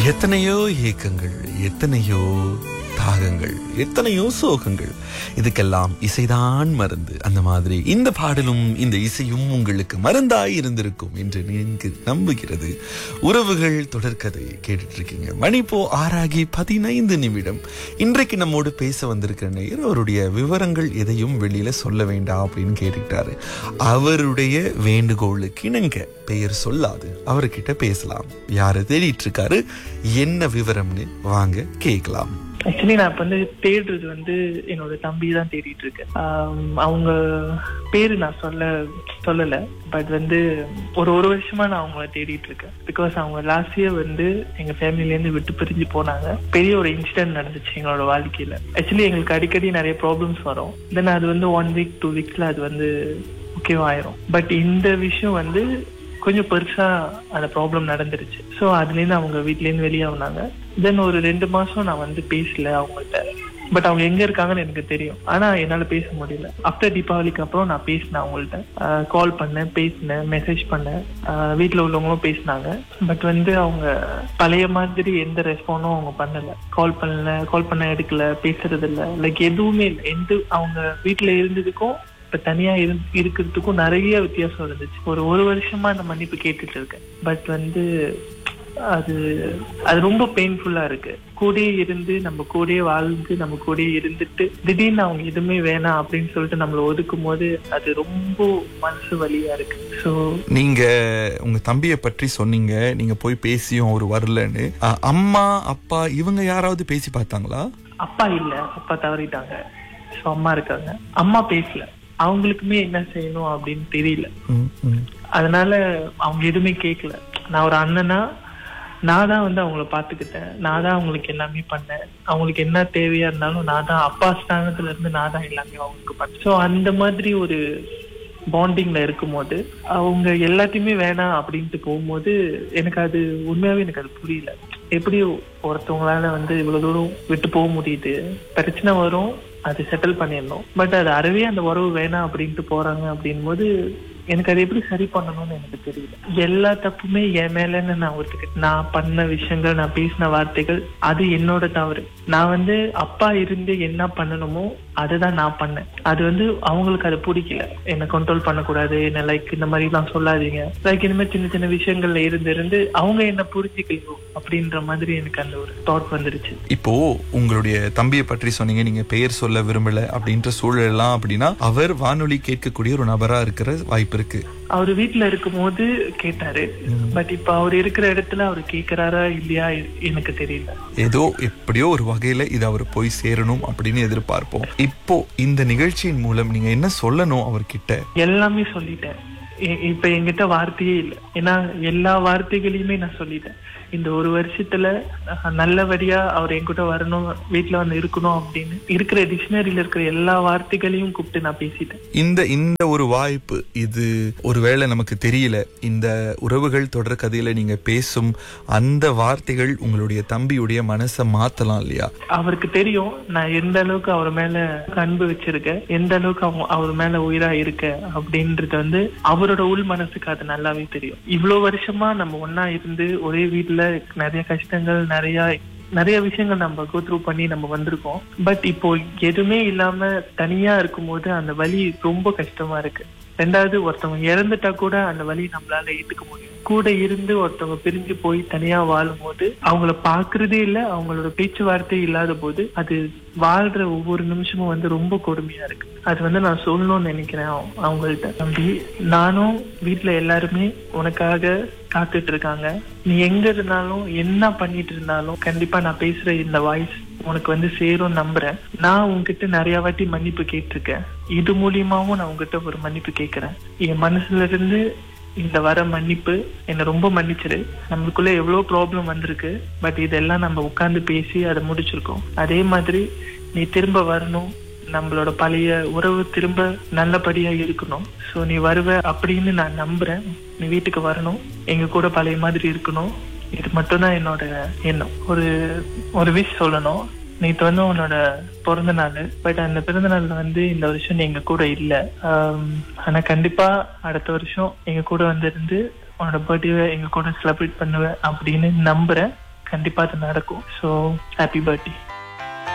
எத்தனையோ ஏக்கங்கள் எத்தனையோ தாகங்கள் எத்தனையோ சோகங்கள் இதுக்கெல்லாம் இசைதான் மருந்து அந்த மாதிரி இந்த பாடலும் இந்த இசையும் உங்களுக்கு மருந்தாய் இருந்திருக்கும் என்று நீங்க நம்புகிறது உறவுகள் தொடர்கதை கேட்டுட்டு இருக்கீங்க மணிப்போ ஆறாகி பதினைந்து நிமிடம் இன்றைக்கு நம்மோடு பேச வந்திருக்கிற நேயர் அவருடைய விவரங்கள் எதையும் வெளியில சொல்ல வேண்டாம் அப்படின்னு கேட்டுக்கிட்டாரு அவருடைய வேண்டுகோளுக்கு இணங்க பெயர் சொல்லாது அவர்கிட்ட பேசலாம் யாரை தேடிட்டு இருக்காரு என்ன விவரம்னு வாங்க கேட்கலாம் ஆக்சுவலி நான் இப்ப வந்து தேடுறது வந்து என்னோட தம்பி தான் தேடிட்டு இருக்கேன் ஆம், அவங்க பேரு நான் சொல்ல சொல்லல பட் வந்து ஒரு ஒரு வருஷமா நான் அவங்கள தேடிட்டு இருக்கேன் பிகாஸ் அவங்க லாஸ்ட் இயர் வந்து எங்க ஃபேமிலில இருந்து விட்டு பிரிஞ்சு போனாங்க பெரிய ஒரு இன்சிடென்ட் நடந்துச்சு எங்களோட வாழ்க்கையில ஆக்சுவலி எங்களுக்கு அடிக்கடி நிறைய ப்ராப்ளம்ஸ் வரும் தென் அது வந்து ஒன் வீக் டூ வீக்ஸ்ல அது வந்து ஓகேவாயிரும் பட் இந்த விஷயம் வந்து கொஞ்சம் பெருசா அந்த ப்ராப்ளம் நடந்துருச்சு ஸோ அதுலேருந்து அவங்க வீட்லேருந்து வெளியே ஆகுனாங்க தென் ஒரு ரெண்டு மாசம் நான் வந்து பேசல அவங்கள்ட்ட பட் அவங்க எங்க இருக்காங்கன்னு எனக்கு தெரியும் ஆனா என்னால பேச முடியல ஆஃப்டர் தீபாவளிக்கு அப்புறம் நான் பேசினேன் அவங்கள்ட்ட கால் பண்ணேன் பேசினேன் மெசேஜ் பண்ணேன் ஆஹ் வீட்ல உள்ளவங்களும் பேசினாங்க பட் வந்து அவங்க பழைய மாதிரி எந்த ரெஸ்பாண்டும் அவங்க பண்ணல கால் பண்ணல கால் பண்ண எடுக்கல பேசுறது இல்ல லைக் எதுவுமே இல்லை எந்த அவங்க வீட்ல இருந்ததுக்கும் இப்ப தனியா இரு- இருக்கிறதுக்கும் நிறைய வித்தியாசம் இருந்துச்சு ஒரு ஒரு வருஷமா அந்த மன்னிப்பு கேட்டுட்டு இருக்கேன் பட் வந்து அது அது ரொம்ப பெயின்ஃபுல்லா இருக்கு கூடயே இருந்து நம்ம கூடயே வாழ்ந்து நம்ம கூடயே இருந்துட்டு திடீர்னு அவங்க எதுவுமே வேணாம் அப்படின்னு சொல்லிட்டு நம்மள ஒதுக்கும் போது அது ரொம்ப மனசு வலியா இருக்கு ஸோ நீங்க உங்க தம்பியை பற்றி சொன்னீங்க நீங்க போய் பேசியும் அவர் வரலன்னு அ, அம்மா அப்பா இவங்க யாராவது பேசி பார்த்தாங்களா அப்பா இல்ல அப்பா தவறிட்டாங்க ஸோ அம்மா இருக்காங்க அம்மா பேசல அவங்களுக்குமே என்ன செய்யணும் அப்படின்னு தெரியல ம், ம். அதனால அவங்க எதுவுமே கேட்கல நான் ஒரு அண்ணனா நான் தான் வந்து அவங்கள பாத்துக்கிட்டேன் நான் தான் அவங்களுக்கு எல்லாமே பண்ணேன் அவங்களுக்கு என்ன தேவையா இருந்தாலும் நான் தான் அப்பா ஸ்தானத்துல இருந்து நான் தான் எல்லாமே அவங்களுக்கு பண்ணேன் ஸோ அந்த மாதிரி ஒரு பாண்டிங்ல இருக்கும்போது அவங்க எல்லாத்தையுமே வேணாம் அப்படின்ட்டு போகும்போது எனக்கு அது உண்மையாவே எனக்கு அது புரியல எப்படி ஒருத்தவங்களால வந்து இவ்வளவு தூரம் விட்டு போக முடியுது பிரச்சனை வரும் அது செட்டில் பண்ணிடணும் பட் அது அறவே அந்த உறவு வேணாம் அப்படின்ட்டு போறாங்க அப்படின் போது எனக்கு அதை எப்படி சரி பண்ணணும்னு எனக்கு தெரியல எல்லா தப்புமே என் மேலன்னு நான் ஒத்துக்கிட்டேன் நான் பண்ண விஷயங்கள் நான் பேசின வார்த்தைகள் அது என்னோட தவறு நான் வந்து அப்பா இருந்து என்ன பண்ணணுமோ அதுதான் நான் பண்ணேன் அது வந்து அவங்களுக்கு அது பிடிக்கல என்ன கண்ட்ரோல் பண்ணக்கூடாது என்ன லைக் இந்த மாதிரி எல்லாம் சொல்லாதீங்க லைக் இந்த மாதிரி சின்ன சின்ன விஷயங்கள்ல இருந்து இருந்து அவங்க என்ன புரிஞ்சுக்கலையோ அப்படின்ற மாதிரி எனக்கு அந்த ஒரு தாட் வந்துருச்சு இப்போ உங்களுடைய தம்பியை பற்றி சொன்னீங்க நீங்க பெயர் சொல்ல விரும்பல அப்படின்ற சூழலாம் அப்படின்னா அவர் வானொலி கேட்கக்கூடிய ஒரு நபரா இருக்கிற வாய்ப்பு இருக்கு அவர் வீட்ல இருக்கும்போது கேட்டாரு பட் இப்ப அவர் இருக்கிற இடத்துல அவர் கேக்குறாரா இல்லையா எ- எனக்கு தெரியல ஏதோ எப்படியோ ஒரு வகையில இது அவர் போய் சேரணும் அப்படின்னு எதிர்பார்ப்போம் இப்போ இந்த நிகழ்ச்சியின் மூலம் நீங்க என்ன சொல்லணும் அவர்கிட்ட எல்லாமே சொல்லிட்டேன் இ- இப்ப என்கிட்ட வார்த்தையே இல்லை ஏன்னா எல்லா வார்த்தைகளையுமே நான் சொல்லிட்டேன் இந்த ஒரு வருஷத்துல அஹ், நல்லபடியா அவர் என்கிட்ட வரணும் வீட்டுல வந்து இருக்கணும் அப்படின்னு இருக்கிற டிக்ஷனரியில இருக்கிற எல்லா வார்த்தைகளையும் கூப்பிட்டு நான் பேசிட்டேன் இந்த இந்த ஒரு வாய்ப்பு இது ஒருவேளை நமக்கு தெரியல இந்த உறவுகள் தொடர் கதையில நீங்க பேசும் அந்த வார்த்தைகள் உங்களுடைய தம்பியுடைய மனசை மாத்தலாம் இல்லையா அவருக்கு தெரியும் நான் எந்த அளவுக்கு அவர் மேல அன்பு வச்சிருக்கேன் எந்த அளவுக்கு அவங்க அவர் மேல உயிரா இருக்க அப்படின்றது வந்து அவரோட உள் மனசுக்கு அது நல்லாவே தெரியும் இவ்வளவு வருஷமா நம்ம ஒன்னா இருந்து ஒரே வீட்டுல நிறைய கஷ்டங்கள் நிறைய நிறைய விஷயங்கள் நம்ம கோ த்ரூ பண்ணி நம்ம வந்திருக்கோம் பட் இப்போ எதுவுமே இல்லாம தனியா இருக்கும்போது அந்த வலி ரொம்ப கஷ்டமா இருக்கு ரெண்டாவது ஒருத்தவங்க இறந்துட்டா கூட அந்த வலி நம்மளால ஏத்துக்க முடியும் கூட இருந்து ஒருத்தவங்க பிரிஞ்சு போய் தனியா வாழும்போது அவங்கள பாக்குறதே இல்ல அவங்களோட பேச்சுவார்த்தை இல்லாத போது அது வாழ்ற ஒவ்வொரு நிமிஷமும் வந்து ரொம்ப கொடுமையா இருக்கு அது வந்து நான் சொல்லணும்னு நினைக்கிறேன் அவங்க- அவங்கள்ட்ட தம்பி நானும் வீட்ல எல்லாருமே உனக்காக காத்துட்டு இருக்காங்க நீ எங்க இருந்தாலும் என்ன பண்ணிட்டு இருந்தாலும் கண்டிப்பா நான் பேசுற இந்த வாய்ஸ் உனக்கு வந்து சேரும் நம்புறேன் நான் உன்கிட்ட நிறைய வாட்டி மன்னிப்பு கேட்டிருக்கேன் இது மூலியமாவும் நான் உன்கிட்ட ஒரு மன்னிப்பு கேட்கிறேன் என் மனசுல இருந்து இந்த வர மன்னிப்பு என்னை ரொம்ப மன்னிச்சிரு நம்மளுக்குள்ள எவ்வளவு ப்ராப்ளம் வந்திருக்கு பட் இதெல்லாம் நம்ம உட்கார்ந்து பேசி அதை முடிச்சிருக்கோம் அதே மாதிரி நீ திரும்ப வரணும் நம்மளோட பழைய உறவு திரும்ப நல்லபடியா இருக்கணும் சோ நீ வருவ அப்படின்னு நான் நம்புறேன் நீ வீட்டுக்கு வரணும் எங்க கூட பழைய மாதிரி இருக்கணும் இது மட்டும்தான் என்னோட எண்ணம் ஒரு ஒரு விஷ் சொல்லணும் நேற்று வந்து உன்னோட பிறந்த நாள் பட் அந்த பிறந்த நாள்ல வந்து இந்த வருஷம் நீ எங்க கூட இல்ல ஆம், ஆனா கண்டிப்பா அடுத்த வருஷம் எங்க கூட வந்து இருந்து உன்னோட பர்த்டே எங்க கூட செலிப்ரேட் பண்ணுவ அப்படின்னு நம்புறேன் கண்டிப்பா அது நடக்கும் ஸோ ஹாப்பி பர்த்டே